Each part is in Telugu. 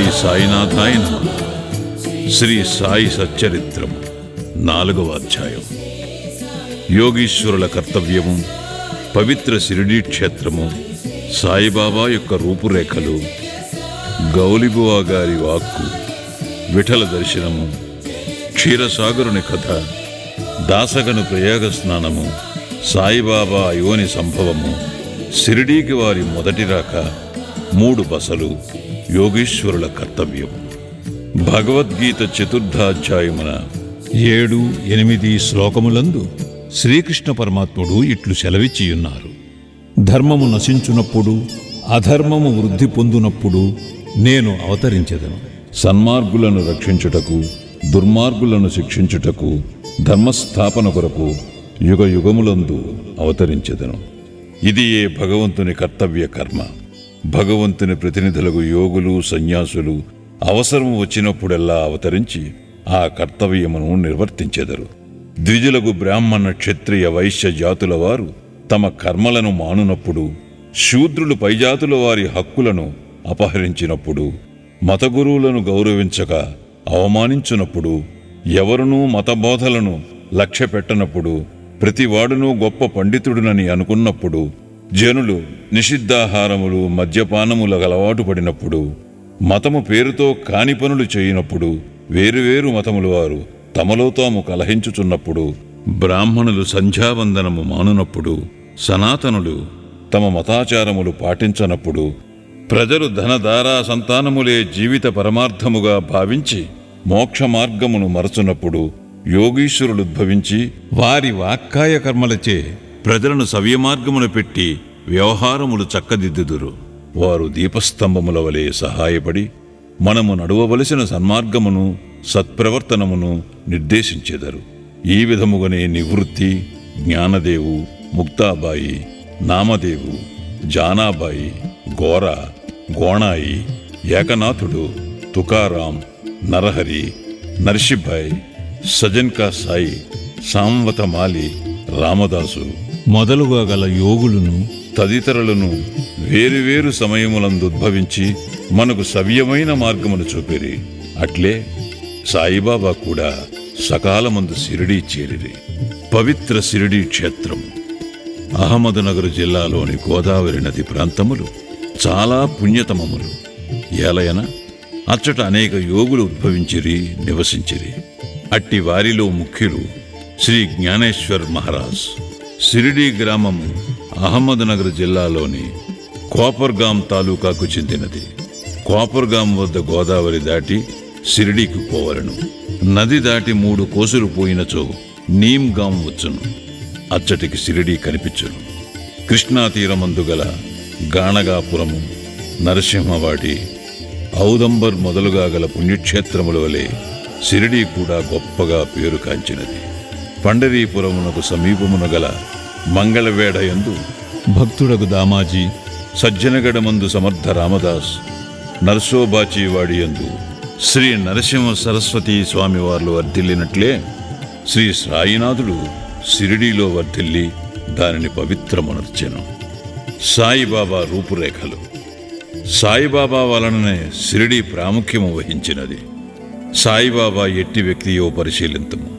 సాయినాథాయ నమః శ్రీ సాయి సచ్చరిత్రం నాలుగవ అధ్యాయం యోగీశ్వరుల కర్తవ్యము పవిత్ర శిరిడీ క్షేత్రము సాయిబాబా యొక్క రూపురేఖలు గౌలిబువా గారి వాక్కు విఠల దర్శనము క్షీరసాగరుని కథ దాసగను ప్రయాగ స్నానము సాయిబాబా యోని సంభవము షిరిడీకి వారి మొదటి రాక మూడు బసలు యోగీశ్వరుల కర్తవ్యం భగవద్గీత చతుర్థాధ్యాయమున ఏడు ఎనిమిది శ్లోకములందు శ్రీకృష్ణ పరమాత్ముడు ఇట్లు సెలవిచ్చియున్నారు ధర్మము నశించునప్పుడు అధర్మము వృద్ధి పొందునప్పుడు నేను అవతరించెదను సన్మార్గులను రక్షించుటకు దుర్మార్గులను శిక్షించుటకు ధర్మస్థాపన కొరకు యుగ యుగములందు అవతరించెదను ఇది ఏ భగవంతుని కర్తవ్య కర్మ భగవంతుని ప్రతినిధులకు యోగులు సన్యాసులు అవసరం వచ్చినప్పుడెల్లా అవతరించి ఆ కర్తవ్యమును నిర్వర్తించెదరు ద్విజులకు బ్రాహ్మణ క్షత్రియ వైశ్య జాతుల వారు తమ కర్మలను మానునప్పుడు శూద్రులు పైజాతుల వారి హక్కులను అపహరించినప్పుడు మతగురువులను గౌరవించక అవమానించునప్పుడు ఎవరునూ మతబోధలను లక్ష్య పెట్టనప్పుడు ప్రతివాడునూ గొప్ప పండితుడునని అనుకున్నప్పుడు జనులు నిషిద్ధాహారములు మద్యపానముల అలవాటు పడినప్పుడు మతము పేరుతో కాని పనులు చేయనప్పుడు వేరువేరు మతముల వారు తమలో తాము కలహించుచున్నప్పుడు బ్రాహ్మణులు సంధ్యావందనము మానునప్పుడు సనాతనులు తమ మతాచారములు పాటించనప్పుడు ప్రజలు ధనధారా సంతానములే జీవిత పరమార్థముగా భావించి మోక్ష మార్గమును మరచునప్పుడు యోగీశ్వరులు ఉద్భవించి వారి వాక్కాయ కర్మలచే ప్రజలను సవ్యమార్గమున పెట్టి వ్యవహారములు చక్కదిద్దుదురు వారు దీపస్తంభముల వలె సహాయపడి మనము నడువవలసిన సన్మార్గమును సత్ప్రవర్తనమును నిర్దేశించెదరు ఈ విధముగానే నివృత్తి జ్ఞానదేవు ముక్తాబాయి నామదేవు జానాబాయి గోర గోణాయి ఏకనాథుడు తుకారాం నరహరి నర్షిభాయ్ సజన్కా సాయి సాంవతమాలి రామదాసు మొదలుగా గల యోగులను తదితరులను వేరువేరు సమయములందు ఉద్భవించి మనకు సవ్యమైన మార్గమును చూపిరి అట్లే సాయిబాబా కూడా సకాలమందు సిరిడీ చేరిరి పవిత్ర సిరిడీ క్షేత్రం అహ్మదునగర్ జిల్లాలోని గోదావరి నది ప్రాంతములు చాలా పుణ్యతమములు ఏలయన అచ్చట అనేక యోగులు ఉద్భవించిరి నివసించిరి అట్టి వారిలో ముఖ్యులు శ్రీ జ్ఞానేశ్వర్ మహారాజ్ సిరిడి గ్రామము అహ్మద్నగర్ జిల్లాలోని కోపర్గాం తాలూకాకు చెందినది కోపర్గాం వద్ద గోదావరి దాటి సిరిడీకి పోవలను నది దాటి మూడు కోసులు పోయినచో నీమ్గాం వచ్చును అచ్చటికి సిరిడి కనిపించును కృష్ణా తీరమందు గల గాణగాపురము నరసింహవాడి ఔదంబర్ మొదలుగా గల పుణ్యక్షేత్రముల వలె సిరిడి కూడా గొప్పగా పేరు కాంచినది పండరీపురమునకు సమీపమున గల మంగళవేడయందు భక్తుడకు దామాజీ సజ్జనగడమందు సమర్థ రామదాస్ నర్సోబాచీవాడి యందు శ్రీ నరసింహ సరస్వతి స్వామివార్లు వర్ధిల్లినట్లే శ్రీ సాయినాథుడు సిరిడీలో వర్ధిల్లి దానిని పవిత్రమునర్చెను సాయిబాబా రూపురేఖలు సాయిబాబా వలననే సిరిడి ప్రాముఖ్యము వహించినది సాయిబాబా ఎట్టి వ్యక్తియో పరిశీలింతము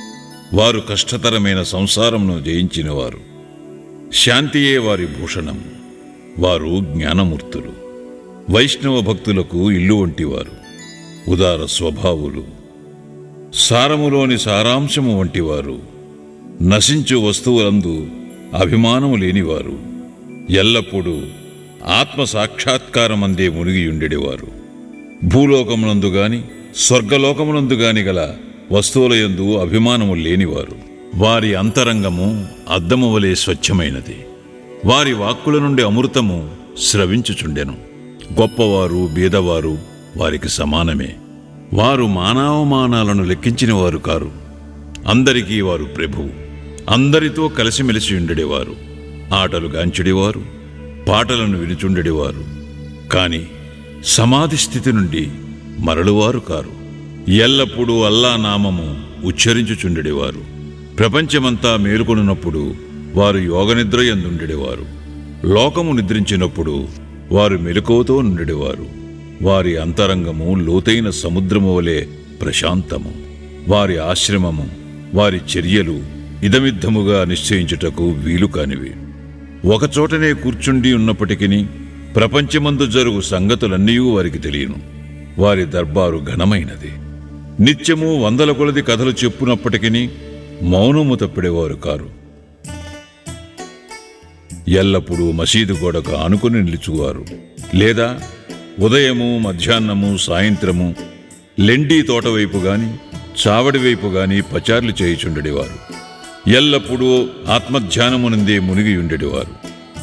వారు కష్టతరమైన సంసారమును జయించినవారు శాంతియే వారి భూషణం వారు జ్ఞానమూర్తులు వైష్ణవ భక్తులకు ఇల్లు వంటివారు ఉదార స్వభావులు సారములోని సారాంశము వంటివారు నశించు వస్తువులందు అభిమానము లేనివారు ఎల్లప్పుడూ ఆత్మ సాక్షాత్కారమందే మునిగియుండెడివారు భూలోకమునందు గాని స్వర్గలోకమునందు గాని గల వస్తువుల యందు అభిమానము లేనివారు వారి అంతరంగము అద్దము వలె స్వచ్ఛమైనది వారి వాక్కుల నుండి అమృతము స్రవించుచుండెను గొప్పవారు బీదవారు వారికి సమానమే వారు మానవమానాలను లెక్కించిన వారు కారు అందరికీ వారు ప్రభువు అందరితో కలిసిమెలిసి ఉండేవారు ఆటలు గాంచుడేవారు పాటలను వినుచుండెడివారు కాని సమాధి స్థితి నుండి మరలువారు కారు ఎల్లప్పుడూ అల్లా నామము ఉచ్చరించుచుండెడివారు ప్రపంచమంతా మేలుకొనున్నప్పుడు వారు యోగనిద్ర ఎందుండెడివారు లోకము నిద్రించినప్పుడు వారు మెలకువతో నుండెడివారు వారి అంతరంగము లోతైన సముద్రము వలె ప్రశాంతము వారి ఆశ్రమము వారి చర్యలు ఇదమిద్దముగా నిశ్చయించుటకు వీలు కానివి ఒకచోటనే కూర్చుండి ఉన్నప్పటికీ ప్రపంచమందు జరుగు సంగతులన్నీ వారికి తెలియను వారి దర్బారు ఘనమైనది నిత్యము వందల కొలది కథలు చెప్పునప్పటికీ మౌనము తప్పిడేవారు కారు ఎల్లప్పుడూ మసీదు గోడకు ఆనుకుని నిలుచువారు లేదా ఉదయము మధ్యాహ్నము సాయంత్రము లెండి తోట వైపు గాని చావడి వైపు గాని పచార్లు చేయుచుండెడివారు ఎల్లప్పుడూ ఆత్మధ్యానమునందే మునిగి ఉండేవారు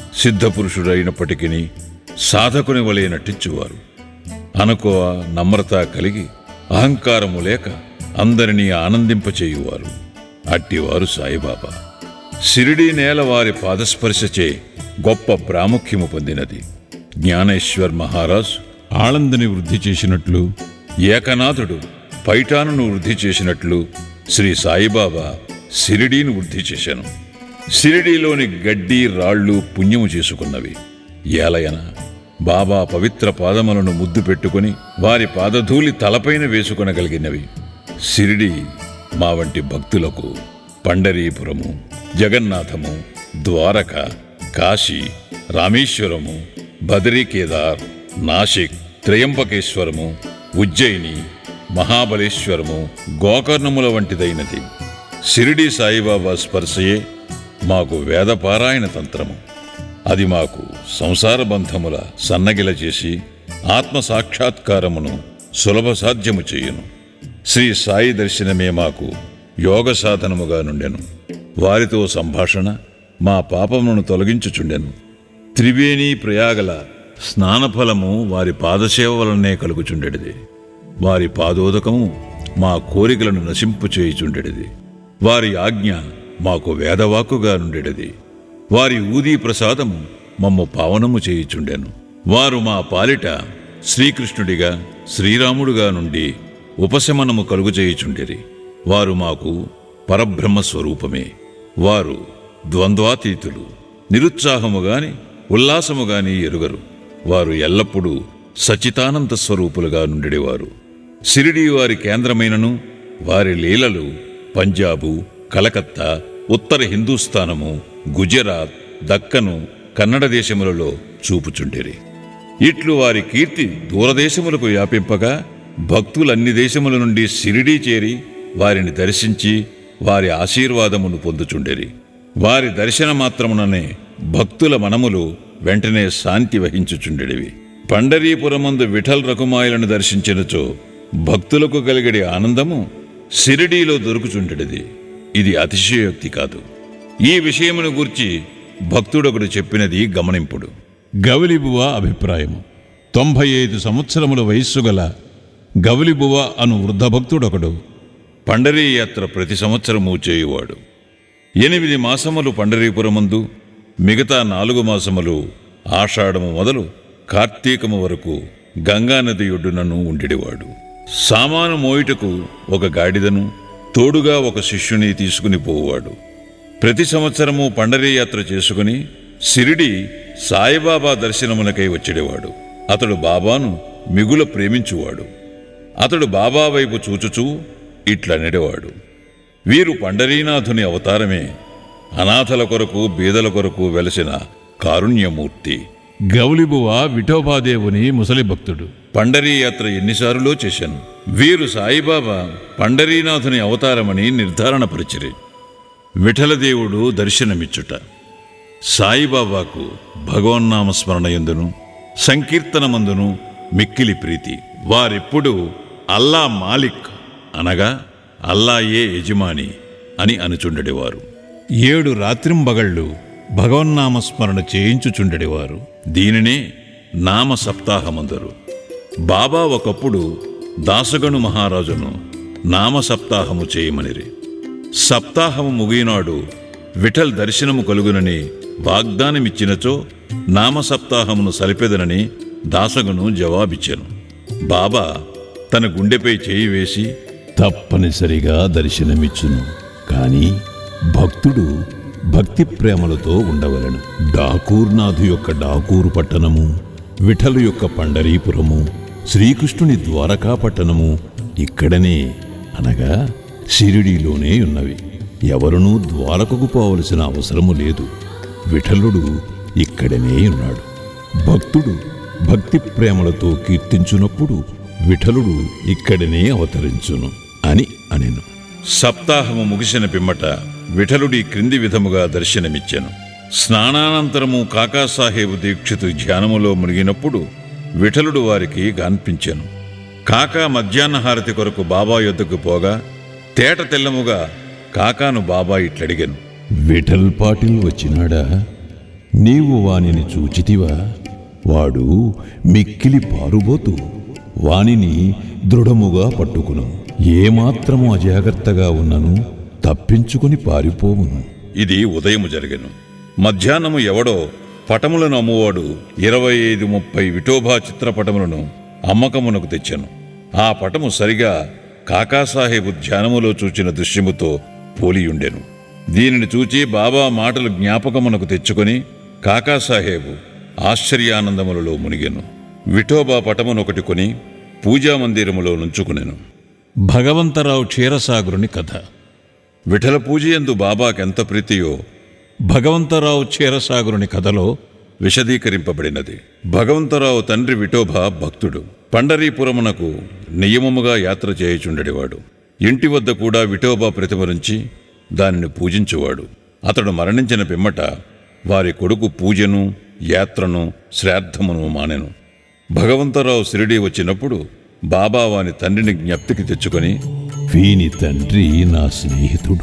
సిద్ధపురుషుడైనప్పటికీ సాధకుని వలె నటించువారు అనుకోవ నమ్రత కలిగి అహంకారము లేక అందరినీ ఆనందింపచేయువారు అట్టివారు సాయిబాబా సిరిడి నేల వారి పాదస్పర్శచే గొప్ప ప్రాముఖ్యము పొందినది జ్ఞానేశ్వర్ మహారాజ్ ఆళందని వృద్ధి చేసినట్లు ఏకనాథుడు పైఠానును వృద్ధి చేసినట్లు శ్రీ సాయిబాబా సిరిడీని వృద్ధి చేశాను సిరిడీలోని గడ్డి రాళ్ళు పుణ్యము చేసుకున్నవి ఏలయన బాబా పవిత్ర పాదములను ముద్దు పెట్టుకుని వారి పాదధూళి తలపైన వేసుకొనగలిగినవి సిరిడి మా వంటి భక్తులకు పండరీపురము జగన్నాథము ద్వారక కాశీ రామేశ్వరము బదరీ కేదార్ నాసిక్ త్రయంబకేశ్వరము ఉజ్జయిని మహాబలేశ్వరము గోకర్ణముల వంటిదైనది షిరిడి సాయిబాబా స్పర్శయే మాకు వేదపారాయణ తంత్రము అది మాకు సంసార బంధముల సన్నగిల చేసి ఆత్మ సాక్షాత్కారమును సులభ సాధ్యము చేయును శ్రీ సాయి దర్శనమే మాకు యోగ సాధనముగా నుండెను వారితో సంభాషణ మా పాపములను తొలగించుచుండెను త్రివేణి ప్రయాగల స్నానఫలము వారి పాదసేవ వలనే కలుగుచుండెడిది వారి పాదోదకము మా కోరికలను నశింపు చేయుచుండెడిది వారి ఆజ్ఞ మాకు వేదవాక్కుగా నుండెడిది వారి ఊదీ ప్రసాదము మమ్ము పావనము చేయుచుండెను వారు మా పాలిట శ్రీకృష్ణుడిగా శ్రీరాముడుగా నుండి ఉపశమనము కలుగు చేయుచుండిరి వారు మాకు పరబ్రహ్మ స్వరూపమే వారు ద్వంద్వాతీతులు నిరుత్సాహము గాని ఉల్లాసము గాని ఎరుగరు వారు ఎల్లప్పుడూ సచితానంద స్వరూపులుగా నుండివారు సిరిడి వారి కేంద్రమైనను వారి లీలలు పంజాబు కలకత్తా ఉత్తర హిందూస్థానము గుజరాత్ దక్కను కన్నడ దేశములలో చూపుచుండిరి ఇట్లు వారి కీర్తి దూరదేశములకు వ్యాపింపగా భక్తులన్ని దేశముల నుండి సిరిడీ చేరి వారిని దర్శించి వారి ఆశీర్వాదమును పొందుచుండిరి వారి దర్శన మాత్రముననే భక్తుల మనములు వెంటనే శాంతి వహించుచుండెడివి పండరీపురమందు విఠల్ రకుమాయులను దర్శించినచో భక్తులకు కలిగడి ఆనందము సిరిడీలో దొరుకుచుండెడిది ఇది అతిశయోక్తి కాదు ఈ విషయమును గూర్చి భక్తుడొకడు చెప్పినది గమనింపుడు గవలిబువ అభిప్రాయము తొంభై ఐదు సంవత్సరముల వయస్సు గల గవలిబువ అను వృద్ధ భక్తుడొకడు పండరీ యాత్ర ప్రతి సంవత్సరము చేయువాడు ఎనిమిది మాసములు పండరీపురమందు మిగతా నాలుగు మాసములు ఆషాఢము మొదలు కార్తీకము వరకు గంగానది ఒడ్డునను ఉండిడివాడు సామాను మోయుటకు ఒక గాడిదను తోడుగా ఒక శిష్యుని తీసుకుని పోవాడు ప్రతి సంవత్సరము పండరీ యాత్ర చేసుకుని సిరిడి సాయిబాబా దర్శనమునకై వచ్చేవాడు అతడు బాబాను మిగుల ప్రేమించువాడు అతడు బాబా వైపు చూచుచూ ఇట్లనెడవాడు వీరు పండరీనాథుని అవతారమే అనాథల కొరకు బీదల కొరకు వెలసిన కారుణ్యమూర్తి గౌలిబువ విఠోబాదేవుని ముసలి భక్తుడు పండరీ యాత్ర ఎన్నిసార్లో చేశాను వీరు సాయిబాబా పండరీనాథుని అవతారమని నిర్ధారణ పరిచిరి విఠలదేవుడు దర్శనమిచ్చుట సాయిబాబాకు భగవన్నామ స్మరణయందును సంకీర్తనమందును మిక్కిలి ప్రీతి వారెప్పుడు అల్లా మాలిక్ అనగా అల్లాయే యజమాని అని అనుచుండెడివారు ఏడు రాత్రింబగళ్ళు భగవన్నామస్మరణ చేయించుచుండెడివారు దీనినే నామ సప్తాహమందరు బాబా ఒకప్పుడు దాసగను మహారాజును నామ సప్తాహము చేయమనిరి సప్తాహము ముగినాడు విఠల్ దర్శనము కలుగునని వాగ్దానమిచ్చినచో నామ సప్తాహమును సలిపెదనని దాసగను జవాబిచ్చాను బాబా తన గుండెపై చేయి వేసి తప్పనిసరిగా దర్శనమిచ్చును కాని భక్తుడు భక్తి ప్రేమలతో ఉండవలెను డాకూర్నాథు యొక్క డాకూరు పట్టణము విఠలు యొక్క పండరీపురము శ్రీకృష్ణుని ద్వారకా పట్టణము ఇక్కడనే అనగా షిరిడీలోనే ఉన్నవి ఎవరునూ ద్వారకకు పోవలసిన అవసరము లేదు విఠలుడు ఇక్కడనే ఉన్నాడు భక్తుడు భక్తి ప్రేమలతో కీర్తించునప్పుడు విఠలుడు ఇక్కడనే అవతరించును అని అనెను సప్తాహము ముగిసిన పిమ్మట విఠలుడి క్రింది విధముగా దర్శనమిచ్చెను స్నానానంతరము కాకాసాహేబు దీక్షితు ధ్యానములో మునిగినప్పుడు విఠలుడు వారికి గాన్పించెను కాకా మధ్యాహ్న హారతి కొరకు బాబా యొద్దకు పోగా తేట తెల్లముగా కాకాను బాబా ఇట్లడిగెను విఠల్ పాటిల్ వచ్చినాడా నీవు వానిని చూచితివా వాడు మిక్కిలి పారుబోతు వానిని దృఢముగా పట్టుకును ఏమాత్రము అజాగ్రత్తగా ఉన్నను తప్పించుకుని పారిపోవును ఇది ఉదయము జరిగెను మధ్యాహ్నము ఎవడో పటములను అమ్మువాడు ఇరవై ఐదు ముప్పై విఠోబా చిత్రపటములను అమ్మకమునకు తెచ్చెను ఆ పటము సరిగా కాకాసాహేబు ధ్యానములో చూచిన దృశ్యముతో పోలియుండెను దీనిని చూచి బాబా మాటలు జ్ఞాపకమునకు తెచ్చుకొని కాకాసాహేబు ఆశ్చర్యానందములలో మునిగెను విఠోబా పటమునొకటి కొని పూజా మందిరములో నుంచుకునెను భగవంతరావు క్షీరసాగరుని కథ విఠల పూజయందు బాబాకెంత ప్రీతియో భగవంతరావు క్షీరసాగరుని కథలో విశదీకరింపబడినది భగవంతరావు తండ్రి విఠోబా భక్తుడు పండరీపురమునకు నియమముగా యాత్ర చేయుచుండెడివాడు ఇంటి వద్ద కూడా విఠోబా ప్రతిమ నుంచి దానిని పూజించువాడు అతడు మరణించిన పిమ్మట వారి కొడుకు పూజను యాత్రను శ్రాద్ధమును మానెను భగవంతరావు షిరిడీ వచ్చినప్పుడు బాబా వాని తండ్రిని జ్ఞప్తికి తెచ్చుకొని వీని తండ్రి నా స్నేహితుడు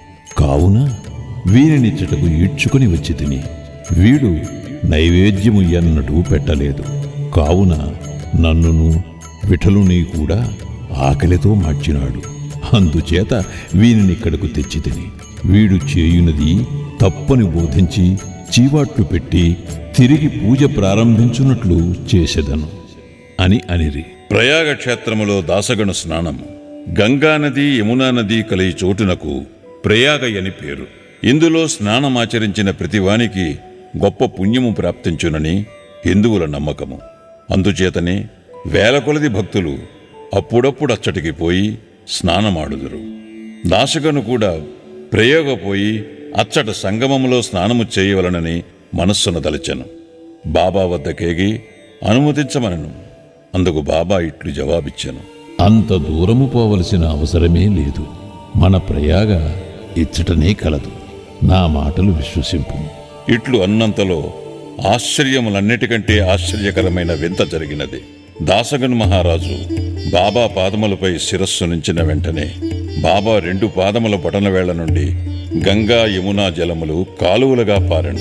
కావున వీనినిచ్చటకు ఈడ్చుకుని వచ్చి తిని వీడు నైవేద్యము ఎన్నటూ పెట్టలేదు కావున నన్నును విఠలుని కూడా ఆకలితో మార్చినాడు అందుచేత వీనినిక్కడకు తెచ్చి తిని వీడు చేయునది తప్పని బోధించి చీవాట్లు పెట్టి తిరిగి పూజ ప్రారంభించున్నట్లు చేసెదను అని అనిరి ప్రయాగ క్షేత్రములో దాసగణ స్నానము గంగా నది యమునా నది కలిగి చోటునకు ప్రయాగ అని పేరు ఇందులో స్నానమాచరించిన ప్రతివానికి గొప్ప పుణ్యము ప్రాప్తించునని హిందువుల నమ్మకము అందుచేతనే వేల కొలది భక్తులు అప్పుడప్పుడు అచ్చటికి పోయి స్నానమాడుదురు దాసగను కూడా ప్రయోగ పోయి అచ్చట సంగమములో స్నానము చేయవలనని మనస్సును దలచెను బాబా వద్దకేగి అనుమతించమనను అందుకు బాబా ఇట్లు జవాబిచ్చెను అంత దూరము పోవలసిన అవసరమే లేదు మన ప్రయాగ ఇచ్చటనే కలదు నా మాటలు విశ్వసింపు ఇట్లు అన్నంతలో ఆశ్చర్యములన్నిటికంటే ఆశ్చర్యకరమైన వింత జరిగినది దాసగన్ మహారాజు బాబా పాదములపై శిరస్సు నుంచిన వెంటనే బాబా రెండు పాదముల బటనవేళ్ల నుండి గంగా యమునా జలములు కాలువలుగా పారెను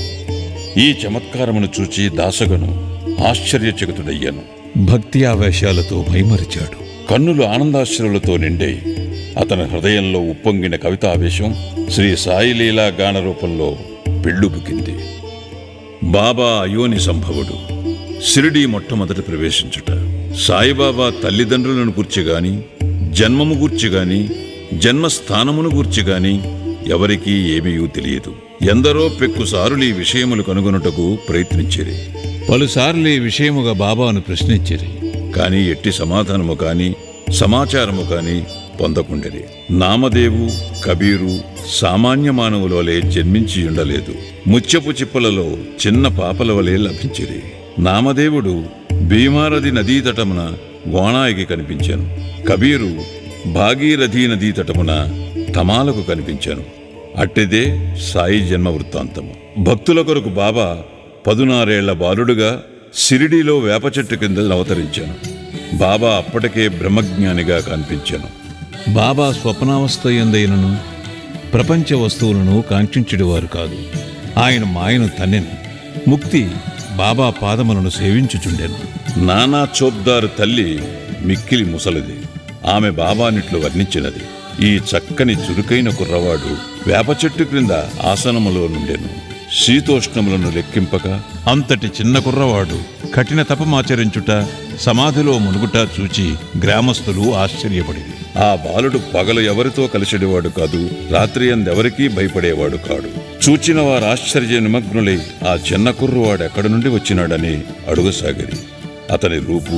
ఈ చమత్కారమును చూచి దాసగను ఆశ్చర్యచకితుడయ్యాను భక్తి ఆవేశాలతో మైమరిచాడు కన్నులు ఆనందాశ్రులతో నిండే అతని హృదయంలో ఉప్పొంగిన కవితావేశం శ్రీ సాయిలీలా గాన రూపంలో పెళ్ళుబుకింది బాబా అయోని సంభవుడు షిరిడి మొట్టమొదట ప్రవేశించుట సాయిబాబా తల్లిదండ్రులను గూర్చి గాని జన్మము గూర్చి గాని జన్మస్థానమును గూర్చి గాని ఎవరికీ ఏమీ తెలియదు ఎందరో పెక్కుసారులు ఈ విషయములు కనుగొనుటకు ప్రయత్నించిరి పలుసార్లు ఈ విషయముగా బాబాను ప్రశ్నించిరి కానీ ఎట్టి సమాధానము కాని సమాచారము కాని పొందకుండేది నామదేవు కబీరు సామాన్య మానవులవలే జన్మించి ఉండలేదు ముత్యపు చిప్పలలో చిన్న పాపల వలె లభించిరి నామదేవుడు భీమారథి నదీ తటమున గోణాయికి కనిపించాను కబీరు భాగీరథీ నదీ తటమున తమాలకు కనిపించాను అట్టిదే సాయి జన్మ వృత్తాంతము భక్తుల కొరకు బాబా పదునారేళ్ల బాలుడుగా సిరిడిలో వేప చెట్టు కింద అవతరించాను బాబా అప్పటికే బ్రహ్మజ్ఞానిగా కనిపించాను బాబా స్వప్నావస్థ ఎందైనను ప్రపంచ వస్తువులను కాంక్షించుడివారు కాదు ఆయన మాయను తన్నెను ముక్తి బాబా పాదములను సేవించుచుండెను నానా చోద్దారు తల్లి మిక్కిలి ముసలిది ఆమె బాబానిట్లు వర్ణించినది ఈ చక్కని చురుకైన కుర్రవాడు వేప చెట్టు క్రింద ఆసనములో నుండెను శీతోష్ణములను లెక్కింపక అంతటి చిన్న కుర్రవాడు కఠిన తపమాచరించుట సమాధిలో మునుగుట చూచి గ్రామస్తులు ఆశ్చర్యపడిరి ఆ బాలుడు పగలు ఎవరితో కలిసిడేవాడు కాదు రాత్రి అందెవరికీ భయపడేవాడు కాడు చూచిన వారు ఆశ్చర్య నిమగ్నులై ఆ చిన్న కుర్రవాడు ఎక్కడి నుండి వచ్చినాడని అడుగసాగిరి అతని రూపు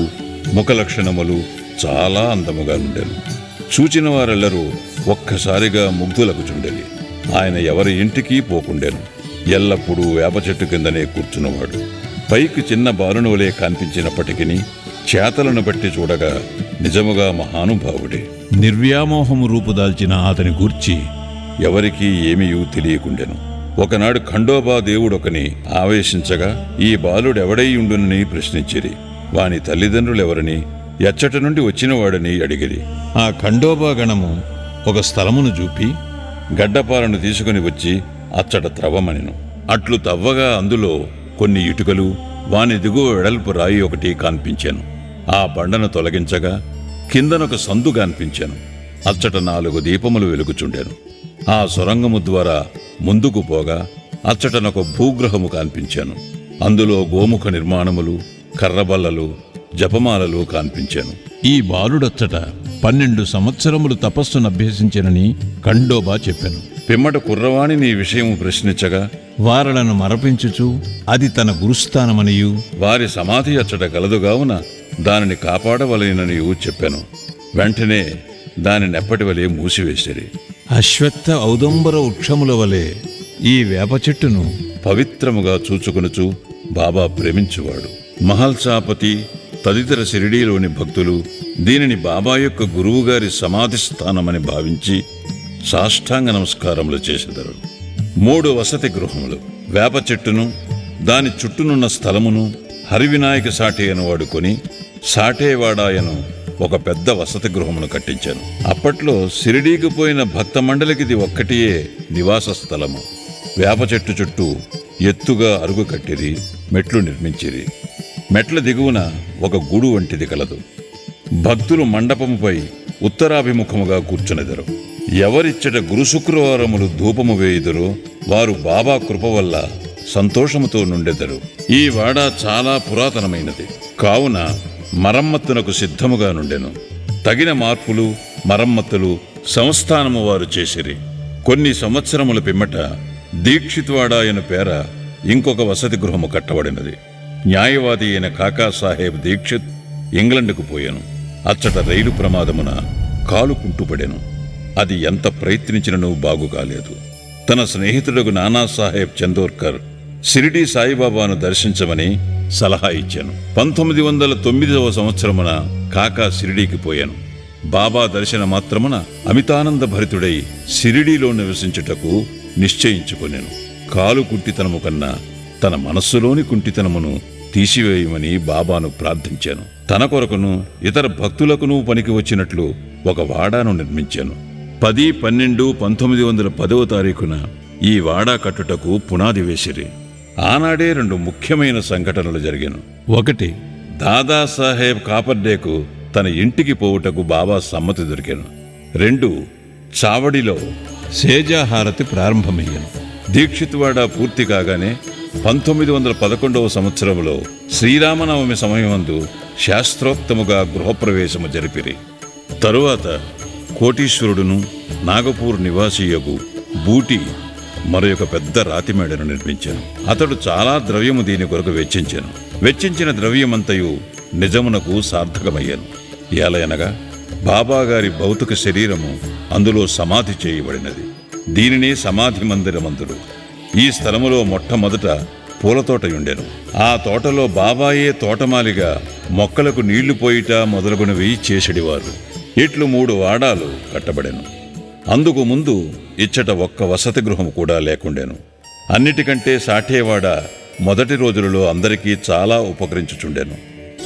ముఖ లక్షణములు చాలా అందముగా ఉండెను చూచిన వారెల్లరూ ఒక్కసారిగా ముగ్ధులకు చుండెలి ఆయన ఎవరి ఇంటికి పోకుండెను ఎల్లప్పుడూ వేప చెట్టు కిందనే కూర్చున్నవాడు పైకి చిన్న బాలునవలే కనిపించినప్పటికీ చేతలను బట్టి చూడగా నిజముగా మహానుభావుడే నిర్వ్యామోహము రూపుదాల్చిన అతని గూర్చి ఎవరికీ ఏమీయూ తెలియకుండెను ఒకనాడు ఖండోబా దేవుడొకని ఆవేశించగా ఈ బాలుడెవడై ఉండునని ప్రశ్నించిరి వాని తల్లిదండ్రులెవరని ఎచ్చట నుండి వచ్చినవాడని అడిగిరి ఆ ఖండోబా గణము ఒక స్థలమును చూపి గడ్డపాలను తీసుకుని వచ్చి అచ్చట త్రవ్వమనెను అట్లు తవ్వగా అందులో కొన్ని ఇటుకలు వాని దిగువ వెడల్పు రాయి ఒకటి కనిపించాను ఆ బండను తొలగించగా కిందనొక సందు కనిపించాను అచ్చట నాలుగు దీపములు వెలుగుచుండెను ఆ సొరంగము ద్వారా ముందుకు పోగా అచ్చటనొక భూగ్రహము కనిపించాను అందులో గోముఖ నిర్మాణములు కర్రబల్లలు జపమాలలు కనిపించాను ఈ బాలుడచ్చట పన్నెండు సంవత్సరములు తపస్సును అభ్యసించనని ఖండోబా చెప్పాను పిమ్మట కుర్రవాణి నీ విషయము ప్రశ్నించగా వారలను మరపించుచు అది తన గురుస్థానమనియు వారి సమాధి అచ్చట కలదుగావున దానిని కాపాడవలెననియు చెప్పాను వెంటనే దానిని ఎప్పటి వలె మూసివేసిరి అశ్వత్థ ఔదంబర వృక్షముల వలె ఈ వేప చెట్టును పవిత్రముగా చూచుకొనుచు బాబా ప్రేమించువాడు మహల్సాపతి తదితర షిరిడీలోని భక్తులు దీనిని బాబా యొక్క గురువుగారి సమాధి స్థానమని భావించి సాష్టాంగ నమస్కారములు చేసెదరు మూడు వసతి గృహములు వేప చెట్టును దాని చుట్టూనున్న స్థలమును హరివినాయక సాటేయను వాడుకొని సాటేవాడాయను ఒక పెద్ద వసతి గృహమును కట్టించాను అప్పట్లో సిరిడీకి పోయిన భక్త మండలికిది ఒక్కటియే నివాస స్థలము వేప చెట్టు చుట్టూ ఎత్తుగా అరుగు కట్టిరి మెట్లు నిర్మించిరి మెట్ల దిగువన ఒక గూడు వంటిది కలదు భక్తులు మండపముపై ఉత్తరాభిముఖముగా కూర్చునెదరు ఎవరిచ్చట గురు శుక్రవారములు ధూపము వేయుదురో వారు బాబా కృప వల్ల సంతోషముతో నుండెదరు ఈ వాడ చాలా పురాతనమైనది కావున మరమ్మత్తునకు సిద్ధముగా నుండెను తగిన మార్పులు మరమ్మతులు సంస్థానము వారు చేసిరి కొన్ని సంవత్సరముల పిమ్మట దీక్షిత్వాడాయన పేర ఇంకొక వసతి గృహము కట్టబడినది న్యాయవాది అయిన కాకా సాహెబ్ దీక్షిత్ ఇంగ్లండ్కు పోయాను అచ్చట రైలు ప్రమాదమున కాలు కుంటుపడెను అది ఎంత ప్రయత్నించినను బాగు కాలేదు తన స్నేహితుడకు నానాసాహెబ్ చందోర్కర్ షిరిడీ సాయిబాబాను దర్శించమని సలహా ఇచ్చాను పంతొమ్మిది వందల తొమ్మిదవ సంవత్సరమున కాకా షిరిడీకి పోయాను బాబా దర్శన మాత్రమున అమితానంద భరితుడై షిరిడీలో నివసించుటకు నిశ్చయించుకొనెను కాలు కుంటితనము కన్నా తన మనస్సులోని కుంటితనమును తీసివేయమని బాబాను ప్రార్థించాను తన కొరకును ఇతర భక్తులకును పనికి వచ్చినట్లు ఒక వాడాను నిర్మించాను పది పన్నెండు పంతొమ్మిది వందల పదవ తారీఖున ఈ వాడా కట్టుటకు పునాది వేసిరి ఆనాడే రెండు ముఖ్యమైన సంఘటనలు జరిగాను ఒకటి దాదాసాహెబ్ కాపర్డేకు తన ఇంటికి పోవుటకు బాబా సమ్మతి దొరికాను రెండు చావడిలో సేజాహారతి ప్రారంభమయ్యను దీక్షిత్వాడ పూర్తి కాగానే పంతొమ్మిది వందల పదకొండవ సంవత్సరంలో శ్రీరామనవమి సమయమందు శాస్త్రోక్తముగా గృహప్రవేశము జరిపిరి తరువాత కోటీశ్వరుడును నాగపూర్ నివాసీయకు బూటి మరొక పెద్ద రాతిమేడను నిర్మించాను అతడు చాలా ద్రవ్యము దీని కొరకు వెచ్చించాను వెచ్చించిన ద్రవ్యమంతయు నిజమునకు సార్థకమయ్యాను ఏలయనగా బాబాగారి భౌతిక శరీరము అందులో సమాధి చేయబడినది దీనినే సమాధి మందిరమందుడు ఈ స్థలములో మొట్టమొదట పూలతోట ఉండెను ఆ తోటలో బాబాయే తోటమాలిగా మొక్కలకు నీళ్లు పోయిట మొదలగునవి చేసెడివారు ఇట్లు మూడు వాడాలు కట్టబడెను అందుకు ముందు ఇచ్చట ఒక్క వసతి గృహం కూడా లేకుండెను అన్నిటికంటే సాఠేవాడ మొదటి రోజులలో అందరికీ చాలా ఉపకరించుచుండెను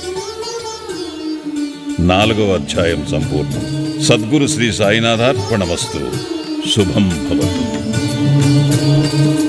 నాలుగవ అధ్యాయం సంపూర్ణం సద్గురు శ్రీ సాయినాథార్పణమస్తు శుభం భవతు